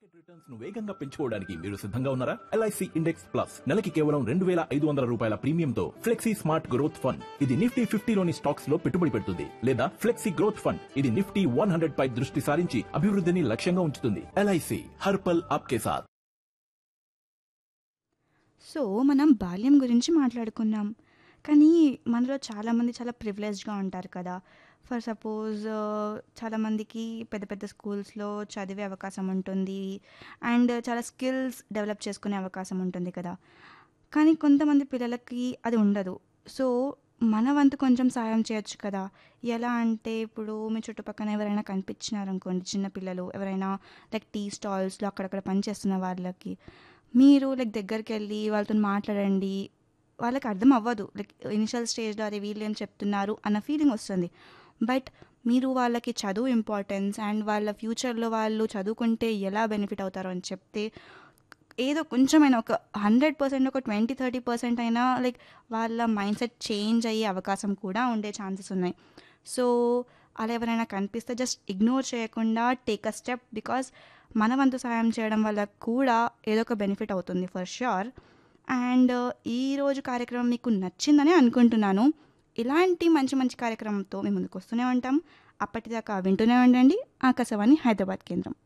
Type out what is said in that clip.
market returns ను వేగంగా పెంచుకోవడానికి మీరు సిద్ధంగా ఉన్నారా ఎల్ఐసి ఇండెక్స్ ప్లస్ నెలకి కేవలం రెండు వేల ఐదు వందల రూపాయల ప్రీమియంతో ఫ్లెక్సీ స్మార్ట్ గ్రోత్ ఫండ్ ఇది నిఫ్టీ ఫిఫ్టీలోని స్టాక్స్ లో పెట్టుబడి పెడుతుంది లేదా ఫ్లెక్సీ గ్రోత్ ఫండ్ ఇది నిఫ్టీ వన్ హండ్రెడ్ పై దృష్టి సారించి అభివృద్ధిని లక్ష్యంగా ఉంచుతుంది ఎల్ఐసి హర్పల్ ఆప్కే సాథ్ సో మనం బాల్యం గురించి మాట్లాడుకున్నాం కానీ మనలో చాలామంది చాలా ప్రివిలేజ్డ్గా ఉంటారు కదా ఫర్ సపోజ్ చాలామందికి పెద్ద పెద్ద స్కూల్స్లో చదివే అవకాశం ఉంటుంది అండ్ చాలా స్కిల్స్ డెవలప్ చేసుకునే అవకాశం ఉంటుంది కదా కానీ కొంతమంది పిల్లలకి అది ఉండదు సో మన వంతు కొంచెం సాయం చేయొచ్చు కదా ఎలా అంటే ఇప్పుడు మీ చుట్టుపక్కన ఎవరైనా కనిపించినారనుకోండి చిన్నపిల్లలు ఎవరైనా లైక్ టీ స్టాల్స్లో అక్కడక్కడ పనిచేస్తున్న వాళ్ళకి మీరు లైక్ దగ్గరికి వెళ్ళి వాళ్ళతో మాట్లాడండి వాళ్ళకి అర్థం అవ్వదు లైక్ ఇనిషియల్ స్టేజ్లో అదే వీళ్ళు ఏం చెప్తున్నారు అన్న ఫీలింగ్ వస్తుంది బట్ మీరు వాళ్ళకి చదువు ఇంపార్టెన్స్ అండ్ వాళ్ళ ఫ్యూచర్లో వాళ్ళు చదువుకుంటే ఎలా బెనిఫిట్ అవుతారో అని చెప్తే ఏదో కొంచెమైనా ఒక హండ్రెడ్ పర్సెంట్ ఒక ట్వంటీ థర్టీ పర్సెంట్ అయినా లైక్ వాళ్ళ మైండ్ సెట్ చేంజ్ అయ్యే అవకాశం కూడా ఉండే ఛాన్సెస్ ఉన్నాయి సో అలా ఎవరైనా కనిపిస్తే జస్ట్ ఇగ్నోర్ చేయకుండా టేక్ అ స్టెప్ బికాస్ మన వంతు సాయం చేయడం వల్ల కూడా ఏదో ఒక బెనిఫిట్ అవుతుంది ఫర్ ష్యూర్ అండ్ ఈరోజు కార్యక్రమం మీకు నచ్చిందని అనుకుంటున్నాను ఇలాంటి మంచి మంచి కార్యక్రమంతో మేము ముందుకు వస్తూనే ఉంటాం అప్పటిదాకా వింటూనే ఉండండి ఆకాశవాణి హైదరాబాద్ కేంద్రం